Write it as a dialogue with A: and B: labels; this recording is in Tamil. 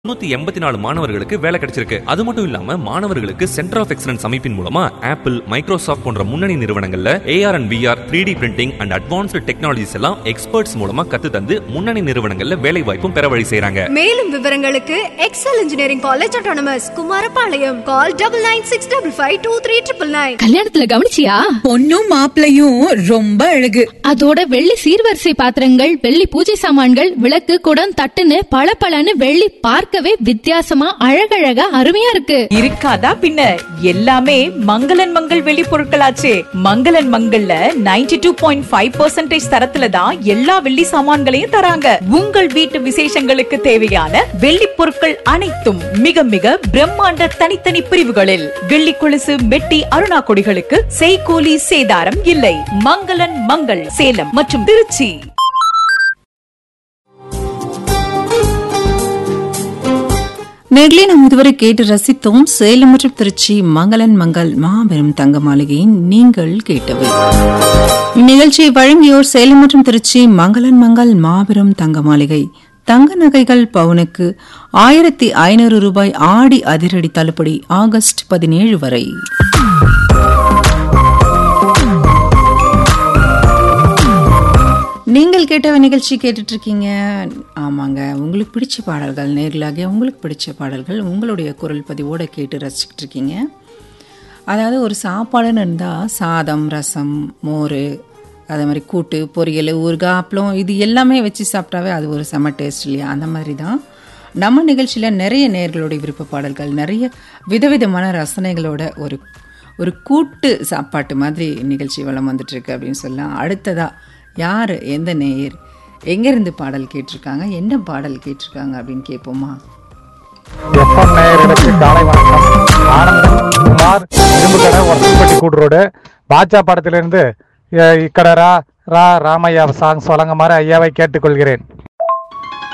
A: நூத்தி எண்பத்தி நாலு மாணவர்களுக்கு வேலை கிடைச்சிருக்கு அது மட்டும் இல்லாம மாணவர்களுக்கு சென்டர் ஆஃப் எக்ஸலன்ஸ் அமைப்பின் மூலமா ஆப்பிள் மைக்ரோசாஃப்ட் போன்ற முன்னணி நிறுவனங்கள்ல AR and VR three D printing and advanced technologies எல்லாம் எக்ஸ்பர்ட்ஸ் மூலமா கத்து தந்து முன்னணி நிறுவனங்கள்ல வேலை வாய்ப்பும் பெற வழி செய்றாங்க
B: மேலும் விவரங்களுக்கு Excel engineering college autonomous Kumarapalayam call double nine six double five two three triple nine
C: கல்யாணத்துல கவனிச்சியா
D: பொண்ணும் மாப்பிளையும் ரொம்ப அழகு
C: அதோட வெள்ளி சீர்வரிசை பாத்திரங்கள் வெள்ளி பூஜை சாமான்கள் விளக்கு குடம் தட்டுன்னு பளபளன்னு வெள்ளி பார்க்கவே வித்தியாசமா அழகழகா அருமையா இருக்கு
E: இருக்காதா பின்ன எல்லாமே மங்களன் மங்கள் வெளி பொருட்களாச்சே மங்களன் மங்கள்ல 92.5% டூ பாயிண்ட் ஃபைவ் தரத்துல தான் எல்லா வெள்ளி சாமான்களையும் தராங்க உங்கள் வீட்டு விசேஷங்களுக்கு தேவையான வெள்ளி பொருட்கள் அனைத்தும் மிக மிக பிரம்மாண்ட தனித்தனி பிரிவுகளில் வெள்ளி கொலுசு மெட்டி அருணா கொடிகளுக்கு செய்கூலி சேதாரம் இல்லை மங்களன் மங்கள் சேலம் மற்றும் திருச்சி
F: நேர்களே நாம் இதுவரை கேட்டு ரசித்தோம் சேலம் மற்றும் திருச்சி மங்களன் மங்கள் மாபெரும் தங்க மாளிகையின் நீங்கள் கேட்டவை இந்நிகழ்ச்சியை வழங்கியோர் சேலம் மற்றும் திருச்சி மங்களன் மங்கள் மாபெரும் தங்க மாளிகை தங்க நகைகள் பவுனுக்கு ஆயிரத்தி ஐநூறு ரூபாய் ஆடி அதிரடி தள்ளுபடி ஆகஸ்ட் பதினேழு வரை நீங்கள் கேட்ட நிகழ்ச்சி கேட்டுட்டு இருக்கீங்க ஆமாங்க உங்களுக்கு பிடிச்ச பாடல்கள் நேர்களாக உங்களுக்கு பிடிச்ச பாடல்கள் உங்களுடைய குரல் பதிவோட கேட்டு ரசிச்சுட்டு இருக்கீங்க அதாவது ஒரு சாப்பாடுன்னு இருந்தால் சாதம் ரசம் மோர் அதே மாதிரி கூட்டு பொரியல் ஊறுகாய் அப்பளம் இது எல்லாமே வச்சு சாப்பிட்டாவே அது ஒரு செம டேஸ்ட் இல்லையா அந்த மாதிரி தான் நம்ம நிகழ்ச்சியில் நிறைய நேர்களுடைய விருப்ப பாடல்கள் நிறைய விதவிதமான ரசனைகளோட ஒரு ஒரு கூட்டு சாப்பாட்டு மாதிரி நிகழ்ச்சி வளம் வந்துட்டு இருக்கு அப்படின்னு சொல்லலாம் அடுத்ததா யார் எந்த நேயர் எங்கேருந்து பாடல் கேட்டிருக்காங்க என்ன பாடல் கேட்டிருக்காங்க அப்படின்னு கேட்போமா
G: எஃப்எம் நேயர்களுக்கு காலை வணக்கம் ஆனந்தம் குமார் இரும்புக்கடை ஒரசம்பட்டி கூட்டுரோடு பாட்சா படத்திலிருந்து அஹ், இக்கட ரா ரா ராமையா சாங்ஸ் வழங்குமாறு ஐயாவை கேட்டுக்கொள்கிறேன்